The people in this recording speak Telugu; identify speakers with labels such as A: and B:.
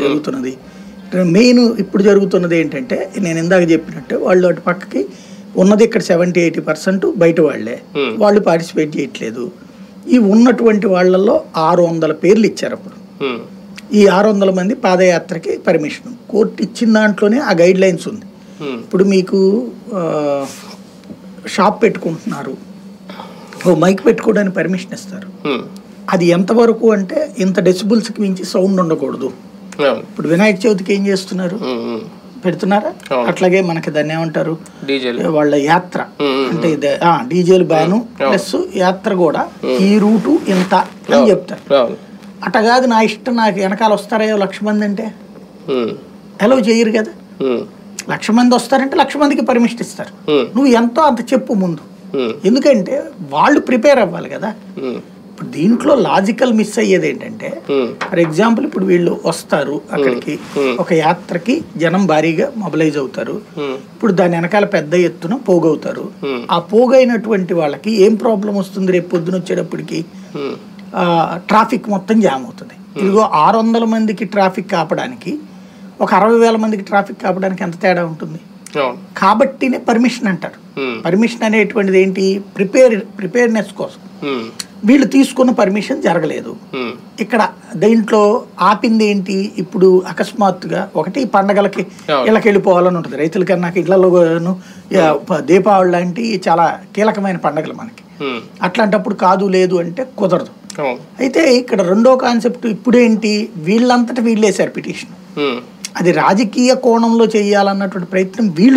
A: జరుగుతున్నది మెయిన్ ఇప్పుడు జరుగుతున్నది ఏంటంటే నేను ఇందాక చెప్పినట్టు వాళ్ళు అటు పక్కకి ఉన్నది ఇక్కడ సెవెంటీ ఎయిటీ పర్సెంట్ బయట వాళ్ళే
B: Hmm.
A: వాళ్ళు పార్టిసిపేట్ చేయట్లేదు ఈ ఉన్నటువంటి వాళ్ళల్లో ఆరు వందల పేర్లు ఇచ్చారు అప్పుడు
B: ఉమ్,
A: ఈ ఆరు వందల మంది పాదయాత్రకి పర్మిషన్ కోర్టు ఇచ్చిన దాంట్లోనే ఆ గైడ్ లైన్స్ ఉంది
B: ఉమ్,
A: ఇప్పుడు మీకు ఆ, షాప్ పెట్టుకుంటున్నారు ఓ మైక్ పెట్టుకోవడానికి పర్మిషన్ ఇస్తారు
B: ఉమ్,
A: అది ఎంతవరకు అంటే ఇంత డెసిబుల్స్కి మించి సౌండ్ ఉండకూడదు
B: అవును
A: ఇప్పుడు వినాయక చవితికి ఏం చేస్తున్నారు
B: ఉమ్, ఉమ్,
A: పెడుతున్నారా
B: అవును.
A: అట్లాగే మనకి దాన్ని ఏమంటారు
B: డీజేలు
A: వాళ్ళ యాత్ర
B: ఉమ్, ఉమ్,
A: అంటే ఇది డీజేలు బ్యాను ప్లస్ యాత్ర కూడా ఈ రూటు ఇంత అని చెప్తారు
B: అవును
A: అట్ట కాదు నా ఇష్టం నాకు వెనకాల వస్తారో లక్ష మంది అంటే
B: ఉమ్,
A: అలౌ చేయరు కదా
B: ఉమ్,
A: లక్ష మంది వస్తారంటే లక్ష మందికి పర్మిషన్ ఇస్తారు
B: ఉమ్,
A: నువ్వు ఎంతో అంత చెప్పు ముందు
B: ఉమ్,
A: ఎందుకంటే వాళ్ళు ప్రిపేర్ అవ్వాలి కదా
B: ఉమ్,
A: ఇప్పుడు దీంట్లో లాజికల్ మిస్ అయ్యేది ఏంటంటే
B: ఉమ్,
A: ఫర్ ఎగ్జాంపుల్ ఇప్పుడు వీళ్ళు వస్తారు అక్కడికి ఒక యాత్రకి జనం భారీగా మొబిలైజ్ అవుతారు
B: ఉమ్,
A: ఇప్పుడు దాని వెనకాల పెద్ద ఎత్తున పోగవుతారు
B: Hmm.
A: ఆ పోగైనటువంటి వాళ్ళకి ఏం ప్రాబ్లం వస్తుంది రేపు పొద్దున వచ్చేటప్పటికి
B: ఉమ్,
A: ఆ, ట్రాఫిక్ మొత్తం జామ్ అవుతుంది ఇదిగో ఆరు వందల మందికి ట్రాఫిక్ కాపడానికి ఒక అరవై వేల మందికి ట్రాఫిక్ కాపడానికి ఎంత తేడా ఉంటుంది
B: అవును
A: కాబట్టినే పర్మిషన్ అంటారు
B: ఉమ్,
A: పర్మిషన్ అనేటువంటిది ఏంటి ప్రిపేర్ ప్రిపేర్నెస్ కోసం
B: ఉమ్,
A: వీళ్ళు తీసుకున్న పర్మిషన్ జరగలేదు
B: ఉమ్,
A: ఇక్కడ దీంట్లో ఆపింది ఏంటి ఇప్పుడు అకస్మాత్తుగా ఒకటి పండగలకి
B: అవును.
A: ఇళ్ళకి వెళ్ళిపోవాలని ఉంటుంది రైతుల కన్నా ఇళ్లలోను దీపావళి లాంటి చాలా కీలకమైన పండగలు మనకి
B: ఉమ్,
A: అట్లాంటప్పుడు కాదు లేదు అంటే కుదరదు
B: అవును
A: అయితే ఇక్కడ రెండో కాన్సెప్ట్ ఇప్పుడేంటి వీళ్ళంతట వీళ్ళేశారు పిటిషన్
B: ఉమ్,
A: అది రాజకీయ కోణంలో చేయాలన్నటువంటి ప్రయత్నం వీళ్ళు